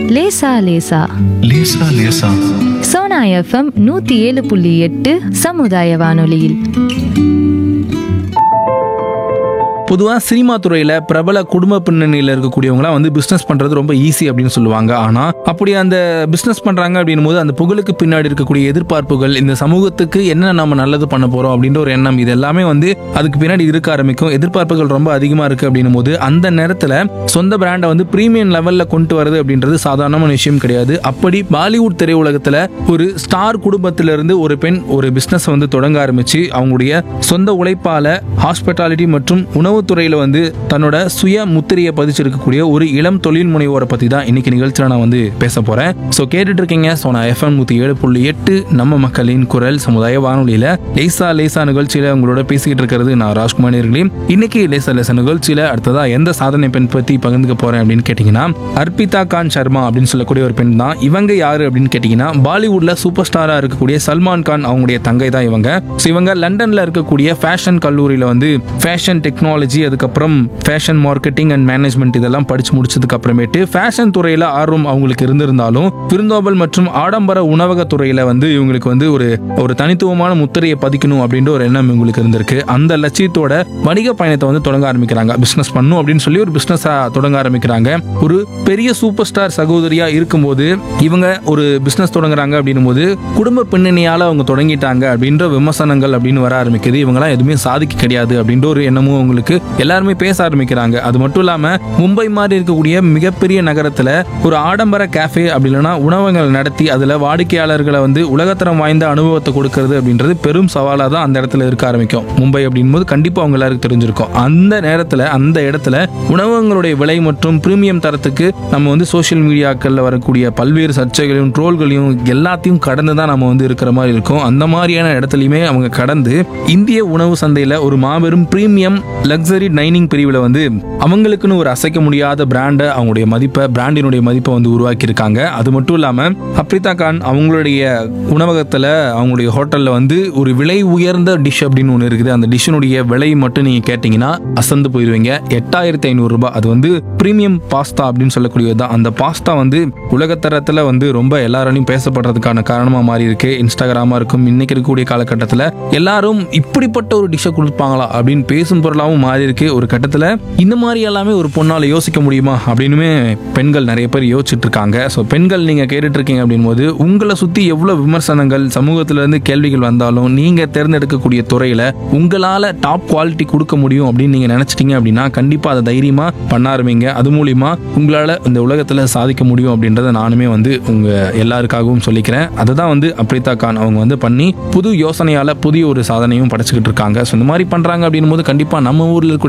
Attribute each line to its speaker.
Speaker 1: லேசா லேசா
Speaker 2: லேசா லேசா
Speaker 1: சோனா எஃப்எம் நூத்தி ஏழு புள்ளி எட்டு சமுதாய வானொலியில்
Speaker 3: பொதுவாக சினிமா துறையில் பிரபல குடும்ப பின்னணியில் இருக்கக்கூடியவங்களாம் வந்து பிஸ்னஸ் பண்ணுறது ரொம்ப ஈஸி அப்படின்னு சொல்லுவாங்க ஆனால் அப்படி அந்த பிஸ்னஸ் பண்ணுறாங்க அப்படின்னும் போது அந்த புகழுக்கு பின்னாடி இருக்கக்கூடிய எதிர்பார்ப்புகள் இந்த சமூகத்துக்கு என்ன நம்ம நல்லது பண்ண போகிறோம் அப்படின்ற ஒரு எண்ணம் இது எல்லாமே வந்து அதுக்கு பின்னாடி இருக்க ஆரம்பிக்கும் எதிர்பார்ப்புகள் ரொம்ப அதிகமாக இருக்குது அப்படின்னும் போது அந்த நேரத்தில் சொந்த பிராண்டை வந்து ப்ரீமியம் லெவலில் கொண்டு வரது அப்படின்றது சாதாரணமான விஷயம் கிடையாது அப்படி பாலிவுட் திரையுலகத்தில் ஒரு ஸ்டார் குடும்பத்திலிருந்து ஒரு பெண் ஒரு பிஸ்னஸ் வந்து தொடங்க ஆரம்பிச்சு அவங்களுடைய சொந்த உழைப்பால ஹாஸ்பிட்டாலிட்டி மற்றும் உணவுத்துறையில வந்து தன்னோட சுய முத்திரையை பதிச்சிருக்கக்கூடிய ஒரு இளம் தொழில் முனைவோரை பத்தி தான் இன்னைக்கு நிகழ்ச்சியில் நான் வந்து பேச போறேன் ஸோ கேட்டுட்டு இருக்கீங்க ஸோ நான் எஃப்எம் நூத்தி ஏழு புள்ளி எட்டு நம்ம மக்களின் குரல் சமுதாய வானொலியில லேசா லேசா நிகழ்ச்சியில உங்களோட பேசிக்கிட்டு இருக்கிறது நான் ராஜ்குமார் நேர்களே இன்னைக்கு லேசா லேசா நிகழ்ச்சியில அடுத்ததா எந்த சாதனை பெண் பத்தி பகிர்ந்துக்க போறேன் அப்படின்னு கேட்டீங்கன்னா அர்ப்பிதா கான் சர்மா அப்படின்னு சொல்லக்கூடிய ஒரு பெண் தான் இவங்க யாரு அப்படின்னு கேட்டீங்கன்னா பாலிவுட்ல சூப்பர் ஸ்டாரா இருக்கக்கூடிய சல்மான் கான் அவங்களுடைய தங்கை தான் இவங்க ஸோ இவங்க லண்டன்ல இருக்கக்கூடிய ஃபேஷன் கல்லூரியில வந்து ஃபேஷன் டெக்னாலஜி அதுக்கப்புறம் ஃபேஷன் மார்க்கெட்டிங் அண்ட் மேனேஜ்மெண்ட் இதெல்லாம் படிச்சு முடிச்சதுக்கு அப்புறமேட்டு ஃபேஷன் துறையில ஆர்வம் அவங்களுக்கு இருந்திருந்தாலும் விருந்தோம்பல் மற்றும் ஆடம்பர உணவக துறையில வந்து இவங்களுக்கு வந்து ஒரு ஒரு தனித்துவமான முத்திரையை பதிக்கணும் அப்படின்ற ஒரு எண்ணம் இவங்களுக்கு இருந்திருக்கு அந்த லட்சியத்தோட வணிக பயணத்தை வந்து தொடங்க ஆரம்பிக்கிறாங்க பிசினஸ் பண்ணும் அப்படின்னு சொல்லி ஒரு பிசினஸ் தொடங்க ஆரம்பிக்கிறாங்க ஒரு பெரிய சூப்பர் ஸ்டார் சகோதரியா இருக்கும்போது இவங்க ஒரு பிசினஸ் தொடங்குறாங்க அப்படின்னும் போது குடும்ப பின்னணியால அவங்க தொடங்கிட்டாங்க அப்படின்ற விமர்சனங்கள் அப்படின்னு வர ஆரம்பிக்குது இவங்கெல்லாம் எதுவுமே சாதிக்க கிடையாது அப்படின்ற ஒரு எண்ணமும் அவங்களுக்கு எல்லாருமே பேச ஆரம்பிக்கிறாங்க அது மட்டும் இல்லாம மும்பை மாதிரி இருக்கக்கூடிய மிகப்பெரிய நகரத்துல ஒரு ஆடம்பர கேஃபே அப்படி இல்லைன்னா உணவகங்கள் நடத்தி அதுல வாடிக்கையாளர்களை வந்து உலகத்தரம் வாய்ந்த அனுபவத்தை கொடுக்கறது அப்படின்றது பெரும் சவாலா தான் அந்த இடத்துல இருக்க ஆரம்பிக்கும் மும்பை அப்படின் போது கண்டிப்பா அவங்க எல்லாருக்கும் தெரிஞ்சிருக்கும் அந்த நேரத்துல அந்த இடத்துல உணவகங்களுடைய விலை மற்றும் பிரீமியம் தரத்துக்கு நம்ம வந்து சோஷியல் மீடியாக்கள்ல வரக்கூடிய பல்வேறு சர்ச்சைகளையும் ட்ரோல்களையும் எல்லாத்தையும் கடந்து தான் நம்ம வந்து இருக்கிற மாதிரி இருக்கும் அந்த மாதிரியான இடத்துலையுமே அவங்க கடந்து இந்திய உணவு சந்தையில ஒரு மாபெரும் பிரீமியம் லக்ஸரி டைனிங் பிரிவில் வந்து அவங்களுக்குன்னு ஒரு அசைக்க முடியாத பிராண்டை அவங்களுடைய மதிப்பை பிராண்டினுடைய மதிப்பை வந்து உருவாக்கி இருக்காங்க அது மட்டும் இல்லாம அப்ரிதா கான் அவங்களுடைய உணவகத்துல அவங்களுடைய ஹோட்டல்ல வந்து ஒரு விலை உயர்ந்த டிஷ் அப்படின்னு ஒன்று இருக்குது அந்த டிஷ்ஷினுடைய விலை மட்டும் நீங்க கேட்டீங்கன்னா அசந்து போயிருவீங்க எட்டாயிரத்தி ஐநூறு ரூபாய் அது வந்து பிரீமியம் பாஸ்தா அப்படின்னு சொல்லக்கூடியது தான் அந்த பாஸ்தா வந்து உலகத்தரத்துல வந்து ரொம்ப எல்லாராலையும் பேசப்படுறதுக்கான காரணமா மாறி இருக்கு இன்ஸ்டாகிராமா இருக்கும் இன்னைக்கு இருக்கக்கூடிய காலகட்டத்தில் எல்லாரும் இப்படிப்பட்ட ஒரு டிஷ்ஷை கொடுப்பாங்களா அப்படின்னு பேசும் பொருளாகவும் மாறி இருக்கு ஒரு கட்டத்தில் இந்த மாதிரி எல்லாமே ஒரு பொண்ணால் யோசிக்க முடியுமா அப்படின்னுமே பெண்கள் நிறைய பேர் யோசிச்சுட்டு இருக்காங்க ஸோ பெண்கள் நீங்க கேட்டுட்டு இருக்கீங்க அப்படின் போது உங்களை சுத்தி எவ்வளவு விமர்சனங்கள் சமூகத்துல இருந்து கேள்விகள் வந்தாலும் நீங்க தேர்ந்தெடுக்கக்கூடிய துறையில உங்களால டாப் குவாலிட்டி கொடுக்க முடியும் அப்படின்னு நீங்க நினைச்சிட்டீங்க அப்படின்னா கண்டிப்பா அதை தைரியமா பண்ண ஆரம்பிங்க அது மூலியமா உங்களால இந்த உலகத்துல சாதிக்க முடியும் அப்படின்றத நானுமே வந்து உங்க எல்லாருக்காகவும் சொல்லிக்கிறேன் அதை தான் வந்து அப்ரிதா கான் அவங்க வந்து பண்ணி புது யோசனையால புதிய ஒரு சாதனையும் படைச்சுக்கிட்டு இருக்காங்க ஸோ இந்த மாதிரி பண்றாங்க அப்படின்னும் போது கண்டிப்பா நம்ம ஊர்ல இருக்கக்கூடிய